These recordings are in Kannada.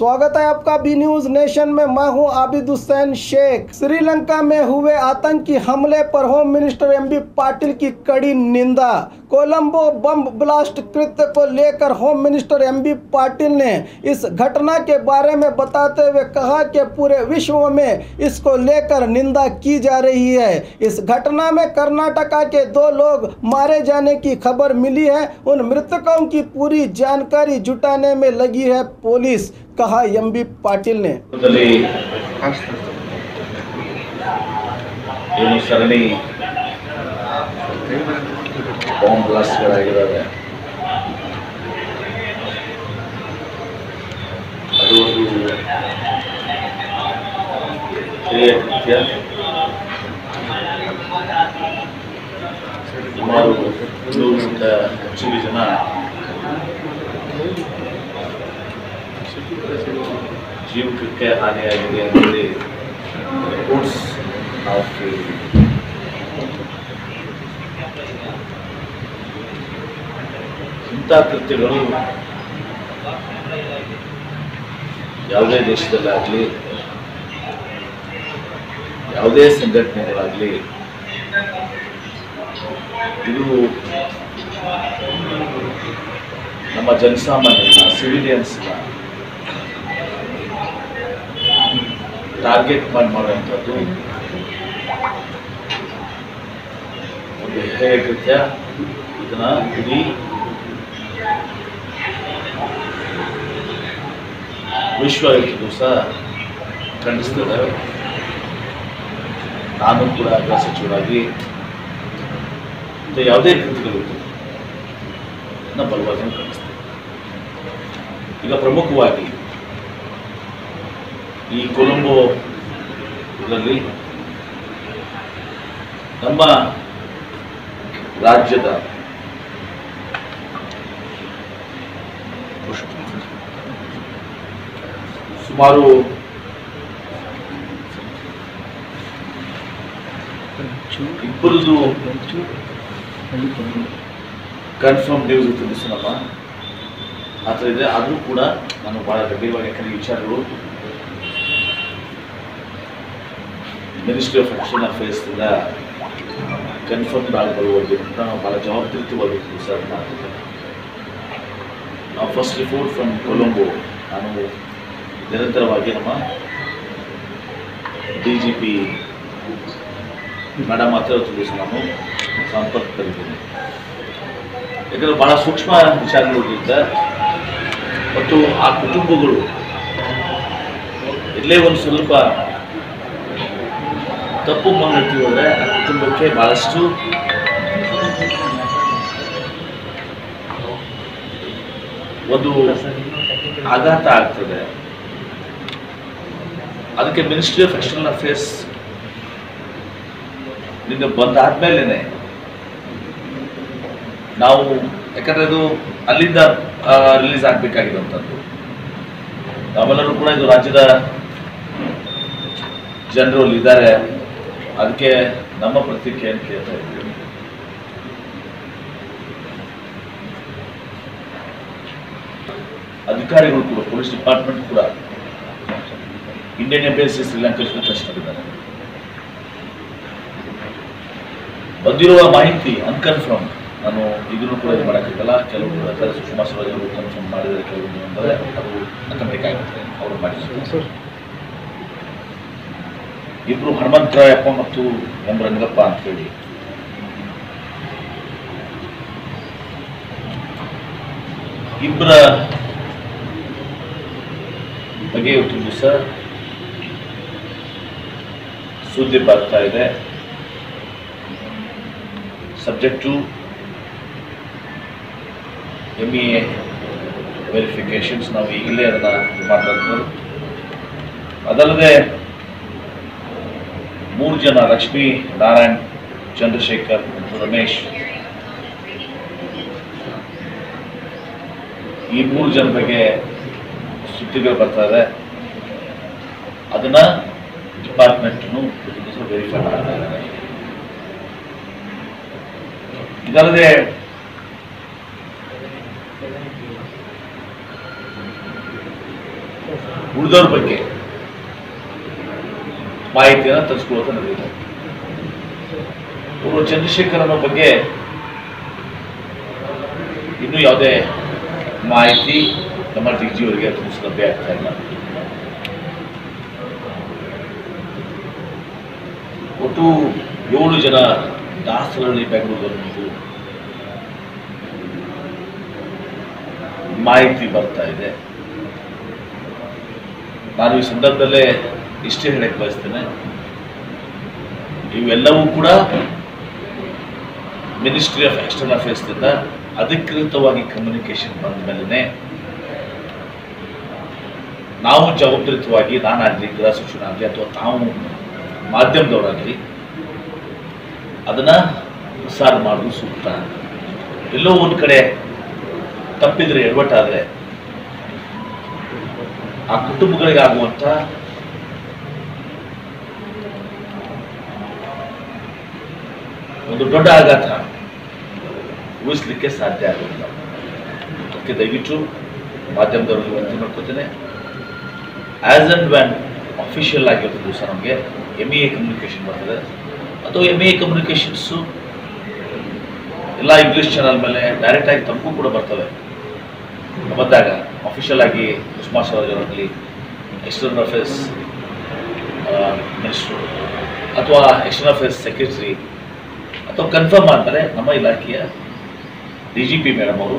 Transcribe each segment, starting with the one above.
स्वागत है आपका बी न्यूज नेशन में मैं हूं आबिद हुसैन शेख श्रीलंका में हुए आतंकी हमले पर होम मिनिस्टर एमबी पाटिल की कड़ी निंदा कोलंबो बम ब्लास्ट कृत्य को लेकर होम मिनिस्टर एमबी पाटिल ने इस घटना के बारे में बताते हुए कहा कि पूरे विश्व में इसको लेकर निंदा की जा रही है इस घटना में कर्नाटका के दो लोग मारे जाने की खबर मिली है उन मृतकों की पूरी जानकारी जुटाने में लगी है पुलिस कहा एमबी पाटिल ने ದಲ್ಲಿ ಏನು ಸರಣಿ ಬಾಂಬ್ ಬ್ಲಾಸ್ಟ್ಗಳಾಗಿದ್ದಾವೆ ಅದು ಒಂದು ಹಿರಿಯ ಕೃತ್ಯ ಸುಮಾರು ನೂರಕ್ಕಿಂತ ಹೆಚ್ಚಿನ ಜನ ಜೀವಕ್ಕೆ ಹಾನಿಯಾಗಿದೆ ಅಂತೇಳಿ ರಿಪೋರ್ಟ್ಸ್ ನಾವು ಕೇಳಿದ್ವಿ ಇಂಥ ಕೃತ್ಯಗಳು ಯಾವುದೇ ದೇಶದಲ್ಲಾಗಲಿ ಯಾವುದೇ ಸಂಘಟನೆಗಳಾಗಲಿ ಇದು ನಮ್ಮ ಜನಸಾಮಾನ್ಯರನ್ನ ಸಿವಿಲಿಯನ್ಸ್ನ ಟಾರ್ಗೆಟ್ ಮಾಡಿ ಮಾಡುವಂಥದ್ದು ಒಂದು ಹೇಯ ಕೃತ್ಯ ಇದನ್ನ ಇಡೀ ವಿಶ್ವ ಇವತ್ತಿಗೂ ಸಹ ಖಂಡಿಸ್ತದೆ ನಾನು ಕೂಡ ಗೃಹ ಸಚಿವರಾಗಿ ಮತ್ತು ಯಾವುದೇ ಕೃತಿಗಳಿತ್ತು ನನ್ನ ಬಲವಾಗಿ ಖಂಡಿಸ್ತೇನೆ ಈಗ ಪ್ರಮುಖವಾಗಿ ಈ ಕೊಲಂಬೋ ಇದರಲ್ಲಿ ನಮ್ಮ ರಾಜ್ಯದ ಸುಮಾರು ಇಬ್ಬರದು ಕನ್ಫರ್ಮ್ ನ್ಯೂಸ್ ಇತ್ತು ನಮ್ಮ ಆ ಥರ ಇದೆ ಆದರೂ ಕೂಡ ನಾನು ಭಾಳ ಗಂಭೀರವಾಗಿ ಯಾಕಂದರೆ ಈ ವಿಚಾರಗಳು ಮಿನಿಸ್ಟ್ರಿ ಆಫ್ ಎಕ್ಸ್ಟರ್ನಲ್ ಅಫೇರ್ಸ್ನಿಂದ ಕನ್ಫರ್ಮ್ ಆಗಬರುವುದು ಅಂತ ನಾವು ಭಾಳ ಜವಾಬ್ದಾರಿತವಾಗಿರ್ತೀವಿ ಸರ್ ನಾವು ಫಸ್ಟ್ ರಿಪೋರ್ಟ್ ಫ್ರಮ್ ಕೊಲಂಬೋ ನಾನು ನಿರಂತರವಾಗಿ ನಮ್ಮ ಡಿ ಜಿ ಪಿ ಮೇಡಮ್ ಹತ್ರ ದಿವಸ ನಾನು ಸಂಪರ್ಕದಲ್ಲಿದ್ದೀನಿ ಯಾಕಂದರೆ ಭಾಳ ಸೂಕ್ಷ್ಮ ವಿಚಾರಗಳಿಂದ ಮತ್ತು ಆ ಕುಟುಂಬಗಳು ಇಲ್ಲೇ ಒಂದು ಸ್ವಲ್ಪ ತಪ್ಪು ಮಾಡಿರ್ತೀವಿ ಅಂದರೆ ಆ ಕುಟುಂಬಕ್ಕೆ ಭಾಳಷ್ಟು ಒಂದು ಆಘಾತ ಆಗ್ತದೆ ಅದಕ್ಕೆ ಮಿನಿಸ್ಟ್ರಿ ಆಫ್ ಎಕ್ಸ್ಟರ್ನಲ್ ಅಫೇರ್ಸ್ ನಿನ್ನೆ ಬಂದಾದ್ಮೇಲೆ ನಾವು ಯಾಕಂದ್ರೆ ಅದು ಅಲ್ಲಿಂದ ರಿಲೀಸ್ ಆಗಬೇಕಾಗಿರುವಂಥದ್ದು ನಾವೆಲ್ಲರೂ ಕೂಡ ಇದು ರಾಜ್ಯದ ಜನರು ಅಲ್ಲಿ ಇದ್ದಾರೆ ಅದಕ್ಕೆ ನಮ್ಮ ಪ್ರತಿಕ್ರಿಯೆಯನ್ನು ಕೇಳ್ತಾ ಇದ್ದೀವಿ ಅಧಿಕಾರಿಗಳು ಕೂಡ ಪೊಲೀಸ್ ಡಿಪಾರ್ಟ್ಮೆಂಟ್ ಕೂಡ ಇಂಡಿಯನ್ ಎಂಬೆಸಿ ಶ್ರೀಲಂಕಾ ಟಚ್ ಮಾಡಿದ್ದಾರೆ ಬಂದಿರುವ ಮಾಹಿತಿ ಅನ್ಕನ್ಫರ್ಮ್ ನಾನು ಇದನ್ನು ಕೂಡ ಇದು ಮಾಡೋಕ್ಕಾಗಲ್ಲ ಕೆಲವು ಅದರ ಸುಷ್ಮಾ ಸ್ವರಾಜ್ ಅವರು ಕನ್ಫರ್ಮ್ ಮಾಡಿದರೆ ಕೆಲವು ಅಂದರೆ ಅದು ನಂಬಬೇಕಾಗುತ್ತೆ ಅವರು ಮಾಡಿದ್ದಾರೆ ಇಬ್ರು ಹನುಮಂತರಾಯಪ್ಪ ಮತ್ತು ಎಂ ರಂಗಪ್ಪ ಅಂತ ಹೇಳಿ ಇಬ್ಬರ ಬಗ್ಗೆ ಇವತ್ತು ದಿವಸ ಸುದ್ದಿ ಬರ್ತಾ ಇದೆ subject to M E verifications ನಾವು ಈಗಲೇ ಅದನ್ನು ಮಾತಾಡ್ಬೋದು ಅದಲ್ಲದೆ ಮೂರು ಜನ ಲಕ್ಷ್ಮೀ ನಾರಾಯಣ್ ಚಂದ್ರಶೇಖರ್ ಮತ್ತು ರಮೇಶ್ ಈ ಮೂರು ಜನ ಬಗ್ಗೆ ಸುದ್ದಿಗಳು ಬರ್ತಾ ಇದೆ ಅದನ್ನ ಡಿಪಾರ್ಟ್ಮೆಂಟ್ನು ವೆರಿಫೈ ಮಾಡ್ತಾ ಇದ್ದಾರೆ ಇದಲ್ಲದೆ ಉಳಿದವ್ರ ಬಗ್ಗೆ ಮಾಹಿತಿಯನ್ನು ತರಿಸ್ಕೊಳ್ಳೋಕೆ ನಡೆದಿದೆ ಇವರು ಚಂದ್ರಶೇಖರ್ ಅನ್ನೋ ಬಗ್ಗೆ ಇನ್ನೂ ಯಾವುದೇ ಮಾಹಿತಿ ನಮ್ಮ ಡಿ ಜಿ ಅವರಿಗೆ ತುಂಬ ಲಭ್ಯ ಆಗ್ತಾ ಇಲ್ಲ ಒಟ್ಟು ಏಳು ಜನ ದಾಸರಳ್ಳಿ ಬೆಂಗಳೂರು ಅನ್ನೋದು ಮಾಹಿತಿ ಬರ್ತಾ ಇದೆ ನಾನು ಈ ಸಂದರ್ಭದಲ್ಲೇ ಇಷ್ಟೇ ಹೇಳಕ್ಕೆ ಬಯಸ್ತೇನೆ ಇವೆಲ್ಲವೂ ಕೂಡ ಮಿನಿಸ್ಟ್ರಿ ಆಫ್ ಎಕ್ಸ್ಟರ್ನಲ್ ಅಫೇರ್ಸ್ನಿಂದ ಅಧಿಕೃತವಾಗಿ ಕಮ್ಯುನಿಕೇಶನ್ ಬಂದ ಮೇಲೆ ನಾವು ಜವಾಬ್ದಾರಿತವಾಗಿ ನಾನಾಗಲಿ ಗೃಹ ಸಚಿವ ಆಗಲಿ ಅಥವಾ ತಾವು ಮಾಧ್ಯಮದವರಾಗಲಿ ಅದನ್ನ ಪ್ರಸಾರ ಮಾಡೋದು ಸೂಕ್ತ ಎಲ್ಲೋ ಒಂದು ಕಡೆ ತಪ್ಪಿದ್ರೆ ಎಡವಟ್ಟಾದ್ರೆ ಆ ಕುಟುಂಬಗಳಿಗೆ ಆಗುವಂತ ಒಂದು ದೊಡ್ಡ ಆಘಾತ ಊಹಿಸ್ಲಿಕ್ಕೆ ಸಾಧ್ಯ ಆಗೋದಿಲ್ಲ ಅದಕ್ಕೆ ದಯವಿಟ್ಟು ಮಾಧ್ಯಮದವರಿಗೆ ವಿನಂತಿ ಮಾಡ್ಕೋತೇನೆ ಆಸ್ ಅಂಡ್ ವ್ಯಾನ್ ಅಫಿಷಿಯಲ್ ಆಗಿರೋ ದಿವಸ ನಮಗೆ ಎಮ್ ಎ ಕಮ್ಯುನಿಕೇಶನ್ ಬರ್ತದೆ ಅಥವಾ ಎಮ್ ಎ ಕಮ್ಯುನಿಕೇಶನ್ಸು ಎಲ್ಲ ಇಂಗ್ಲೀಷ್ ಚಾನಲ್ ಮೇಲೆ ಡೈರೆಕ್ಟಾಗಿ ತಮಗೂ ಕೂಡ ಬರ್ತವೆ ಬಂದಾಗ ಅಫಿಷಿಯಲ್ ಆಗಿ ಸುಷ್ಮಾ ಸ್ವರಾಜ್ ಅವರಾಗಲಿ ಎಕ್ಸ್ಟರ್ನಲ್ ಅಫೇರ್ಸ್ ಮಿನಿಸ್ಟ್ರು ಅಥವಾ ಎಕ್ಸ್ಟರ್ನಲ್ ಅಫೇರ್ಸ್ ಸೆಕ್ರೆಟರಿ ಅಥವಾ ಕನ್ಫರ್ಮ್ ಆದಮೇಲೆ ನಮ್ಮ ಇಲಾಖೆಯ ಡಿ ಜಿ ಪಿ ಮೇಡಮ್ ಅವರು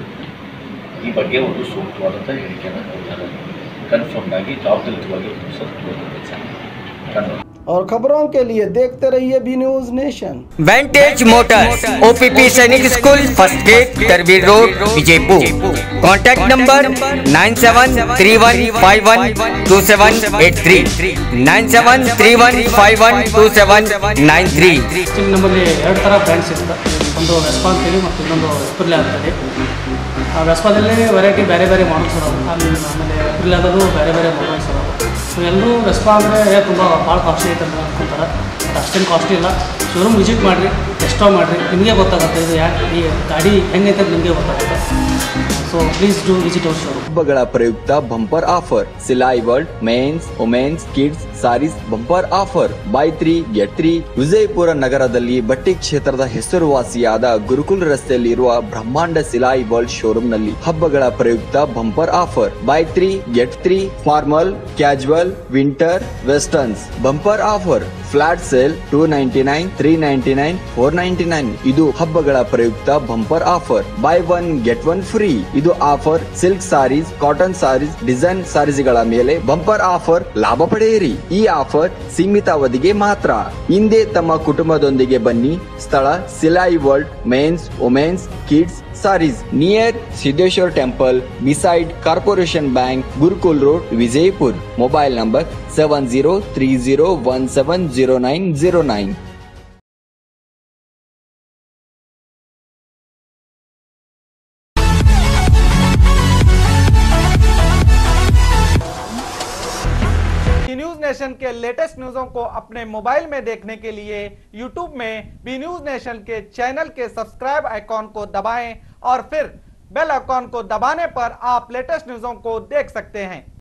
ಈ ಬಗ್ಗೆ ಒಂದು ಸೂಕ್ತವಾದಂಥ ಹೇಳಿಕೆಯನ್ನು ಕೊಡ್ತಾರೆ ಕನ್ಫರ್ಮ್ ಆಗಿ ಜವಾಬ್ದಾರಿತವಾಗಿ ಕೆಲಸ ಧನ್ಯವಾದ और खबरों के लिए देखते रहिए B news nation vantage motors OPP Sainik school first gate तरबीर road Vijayapur contact number nine seven three one five one two seven eight three nine seven three one five one two seven nine three still ನಮ್ಮಲ್ಲಿ ಎರಡು ಥರ ಬ್ರ್ಯಾಂಡ್ಸ್ ಇರುತ್ತೆ ಒಂದು ವೆಸ್ಪಾ ಅಂತೇಳಿ ಮತ್ತು ಇನ್ನೊಂದು ಎಸ್ಪಿರ್ಲೆ ಅಂತೇಳಿ ಆ ವೆಸ್ಪಾದಲ್ಲಿ ವೆರೈಟಿ ಬೇರೆ ಬೇರೆ ಮಾಡಲ್ಸ್ ಅದಾವೆ ಆಮೇಲೆ ಆಮೇಲೆ ಎಸ್ಪಿರ್ಲಾದಲ್ಲೂ ಬೇರೆ ಬೇರೆ ಮಾಡಲ್ಸ್ ಅದಾವೆ ಸೊ ಎಲ್ಲರೂ ವೆಸ್ಪಾ ಅಂದರೆ ತುಂಬ ಭಾಳ ಕಾಸ್ಟ್ಲಿ ಐತೆ ಅಂತ ಅನ್ಕೊಂತಾರೆ ಬಟ್ ಅಷ್ಟೇನು ಕಾಸ್ಟ್ಲಿ ಇಲ್ಲ ಶೋರೂಮ್ ವಿಸಿಟ್ ಮಾಡಿರಿ ಎಷ್ಟೋ ಮಾಡಿರಿ ನಿಮಗೆ ಗೊತ್ತಾಗುತ್ತೆ ಇದು ಯಾಕೆ ಈ ಗಾಡಿ ಹೆಂಗೈತೆ ಅಂತ ನಿಮಗೆ ಗೊತ್ತಾಗುತ್ತೆ so please do visit our showroom ಹಬ್ಬಗಳ ಪ್ರಯುಕ್ತ bumper offer Silai world mens womens kids saris bumper offer buy three get three Vijayapura ನಗರದಲ್ಲಿ ಬಟ್ಟೆ ಕ್ಷೇತ್ರದ ಹೆಸರುವಾಸಿಯಾದ ಗುರುಕುಲ್ ರಸ್ತೆಯಲ್ಲಿರುವ ಬ್ರಹ್ಮಾಂಡ ಸಿಲಾಯಿ ವರ್ಲ್ಡ್ ಶೋರೂಮ್ ನಲ್ಲಿ ಹಬ್ಬಗಳ ಪ್ರಯುಕ್ತ bumper offer buy three get three formal casual winter westerns bumper offer flat sale two ninety nine three ninety nine four ninety nine ಇದು ಹಬ್ಬಗಳ ಪ್ರಯುಕ್ತ bumper offer buy one get one free ಇದು offer silk saris cotton saris design ಸಾರೀಸ್ಗಳ ಮೇಲೆ ಬಂಪರ್ ಆಫರ್ ಲಾಭ ಪಡೆಯಿರಿ ಈ ಆಫರ್ ಸೀಮಿತ ಅವಧಿಗೆ ಮಾತ್ರ ಹಿಂದೆ ತಮ್ಮ ಕುಟುಂಬದೊಂದಿಗೆ ಬನ್ನಿ ಸ್ಥಳ Silai world mens womens kids saris near Siddeshwar temple beside corporation bank Gurukul road Vijayapur mobile number seven zero three zero one seven zero nine zero nine B news nation के लेटेस्ट न्यूजों को अपने मोबाइल में देखने के लिए यूट्यूब में बी न्यूज नेशन के चैनल के सब्सक्राइब आइकॉन को दबाएं और फिर बेल आइकॉन को दबाने पर आप लेटेस्ट न्यूजों को देख सकते हैं